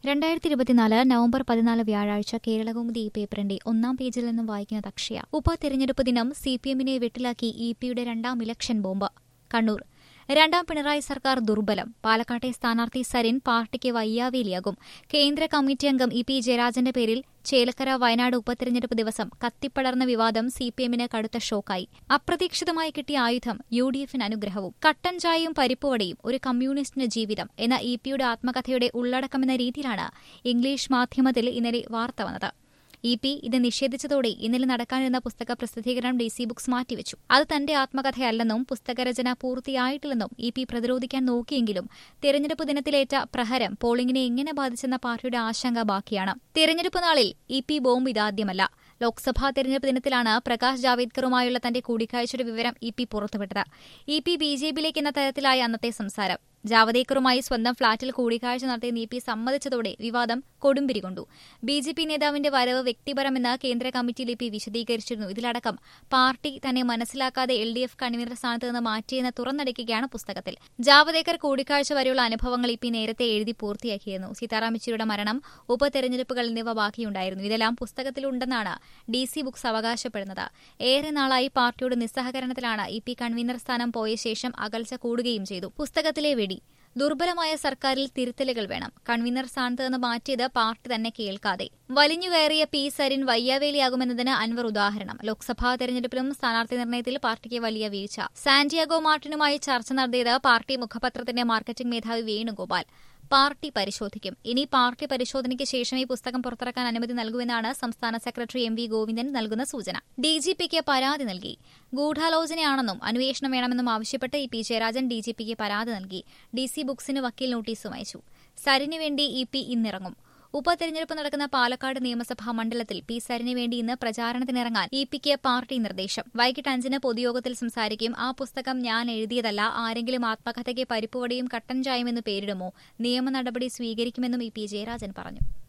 രണ്ടായിരത്തി ഇരുപത്തിനാല് നവംബർ പതിനാല് വ്യാഴാഴ്ച കേരളകൗമുദി ഈ പേപ്പറിന്റെ ഒന്നാം പേജിൽ നിന്നും വായിക്കുന്നത് അക്ഷയ ഉപതെരഞ്ഞെടുപ്പ് ദിനം സി പി എമ്മിനെ വെട്ടിലാക്കി ഇ പിയുടെ രണ്ടാം ഇലക്ഷൻ ബോംബ് കണ്ണൂർ രണ്ടാം പിണറായി സർക്കാർ ദുർബലം പാലക്കാട്ടെ സ്ഥാനാർത്ഥി സരിൻ പാർട്ടിക്ക് വയ്യാവേലിയാകും കേന്ദ്ര കമ്മിറ്റി അംഗം ഇ പി ജയരാജന്റെ പേരിൽ ചേലക്കര വയനാട് ഉപതെരഞ്ഞെടുപ്പ് ദിവസം കത്തിപ്പടർന്ന വിവാദം സി പി എമ്മിന് കടുത്ത ഷോക്കായി അപ്രതീക്ഷിതമായി കിട്ടിയ ആയുധം യു ഡി എഫിന് അനുഗ്രഹവും കട്ടൻ ചായയും പരിപ്പുവടയും ഒരു കമ്മ്യൂണിസ്റ്റിന് ജീവിതം എന്ന ഇ പിയുടെ ആത്മകഥയുടെ ഉള്ളടക്കമെന്ന രീതിയിലാണ് ഇംഗ്ലീഷ് മാധ്യമത്തിൽ ഇന്നലെ വാർത്ത വന്നത് ഇ പി ഇത് നിഷേധിച്ചതോടെ ഇന്നലെ നടക്കാനിരുന്ന പുസ്തക പ്രസിദ്ധീകരണം ഡി സി ബുക്സ് മാറ്റിവെച്ചു അത് തന്റെ ആത്മകഥയല്ലെന്നും പുസ്തകരചന പൂർത്തിയായിട്ടില്ലെന്നും ഇ പി പ്രതിരോധിക്കാൻ നോക്കിയെങ്കിലും തെരഞ്ഞെടുപ്പ് ദിനത്തിലേറ്റ പ്രഹരം പോളിംഗിനെ എങ്ങനെ ബാധിച്ചെന്ന പാർട്ടിയുടെ ആശങ്ക ബാക്കിയാണ് തെരഞ്ഞെടുപ്പ് നാളിൽ ഇ പി ബോംബ് ഇതാദ്യമല്ല ലോക്സഭാ തെരഞ്ഞെടുപ്പ് ദിനത്തിലാണ് പ്രകാശ് ജാവേദ്കറുമായുള്ള തന്റെ കൂടിക്കാഴ്ചയുടെ വിവരം ഇ പി പുറത്തുവിട്ടത് ഇ പി ബി ജെ പിയിലേക്ക് എന്ന തരത്തിലായി അന്നത്തെ സംസാരം ജാവദേക്കറുമായി സ്വന്തം ഫ്ളാറ്റിൽ കൂടിക്കാഴ്ച നടത്തിയ ഇ പി സമ്മതിച്ചതോടെ വിവാദം കൊടുമ്പിരി കൊണ്ടു ബി ജെ പി നേതാവിന്റെ വരവ് വ്യക്തിപരമെന്ന് കേന്ദ്ര കമ്മിറ്റിയിൽ ഇ പി വിശദീകരിച്ചിരുന്നു ഇതിലടക്കം പാർട്ടി തന്നെ മനസ്സിലാക്കാതെ എൽ ഡി എഫ് കൺവീനർ സ്ഥാനത്ത് നിന്ന് മാറ്റിയെന്ന് തുറന്നടിക്കുകയാണ് പുസ്തകത്തിൽ ജാവദേക്കർ കൂടിക്കാഴ്ച വരെയുള്ള അനുഭവങ്ങൾ ഇ പി നേരത്തെ എഴുതി പൂർത്തിയാക്കിയിരുന്നു സീതാറാം യെച്ചൂരിയുടെ മരണം ഉപതെരഞ്ഞെടുപ്പുകൾ എന്നിവ ബാക്കിയുണ്ടായിരുന്നു ഇതെല്ലാം പുസ്തകത്തിലുണ്ടെന്നാണ് ഡി സി ബുക്സ് അവകാശപ്പെടുന്നത് ഏറെ നാളായി പാർട്ടിയുടെ നിസ്സഹകരണത്തിലാണ് ഇ പി കൺവീനർ സ്ഥാനം പോയ ശേഷം അകൽച്ച കൂടുകയും ചെയ്തു പുസ്തകത്തിലെ വെടി ദുർബലമായ സർക്കാരിൽ തിരുത്തലുകൾ വേണം കൺവീനർ സ്ഥാനത്ത് നിന്ന് മാറ്റിയത് പാർട്ടി തന്നെ കേൾക്കാതെ വലിഞ്ഞുകയറിയ പി സരിൻ വയ്യാവേലിയാകുമെന്നതിന് അൻവർ ഉദാഹരണം ലോക്സഭാ തെരഞ്ഞെടുപ്പിലും സ്ഥാനാർത്ഥി നിർണയത്തിൽ പാർട്ടിക്ക് വലിയ വീഴ്ച സാന്റിയാഗോ മാർട്ടിനുമായി ചർച്ച നടത്തിയത് പാർട്ടി മുഖപത്രത്തിന്റെ മാർക്കറ്റിംഗ് മേധാവി വേണുഗോപാൽ പാർട്ടി പരിശോധിക്കും ഇനി പാർട്ടി പരിശോധനയ്ക്ക് ശേഷമേ പുസ്തകം പുറത്തിറക്കാൻ അനുമതി നൽകുമെന്നാണ് സംസ്ഥാന സെക്രട്ടറി എം വി ഗോവിന്ദൻ നൽകുന്ന സൂചന ഡിജിപിക്ക് പരാതി നൽകി ഗൂഢാലോചനയാണെന്നും അന്വേഷണം വേണമെന്നും ആവശ്യപ്പെട്ട് ഇ പി ജയരാജൻ ഡിജിപിക്ക് പരാതി നൽകി ഡി സി ബുക്സിന് വക്കീൽ നോട്ടീസും അയച്ചു സരിന് വേണ്ടി ഇ പി ഇന്നിറങ്ങും ഉപതെരഞ്ഞെടുപ്പ് നടക്കുന്ന പാലക്കാട് നിയമസഭാ മണ്ഡലത്തിൽ പി സരിന് വേണ്ടി ഇന്ന് പ്രചാരണത്തിനിറങ്ങാൻ ഇ പിക്ക് പാർട്ടി നിർദ്ദേശം വൈകിട്ട് അഞ്ചിന് പൊതുയോഗത്തിൽ സംസാരിക്കും ആ പുസ്തകം ഞാൻ എഴുതിയതല്ല ആരെങ്കിലും ആത്മകഥയ്ക്ക് പരിപ്പുവടിയും കട്ടൻ ചായമെന്ന് പേരിടുമോ നിയമ നടപടി സ്വീകരിക്കുമെന്നും ഇ പി ജയരാജൻ പറഞ്ഞു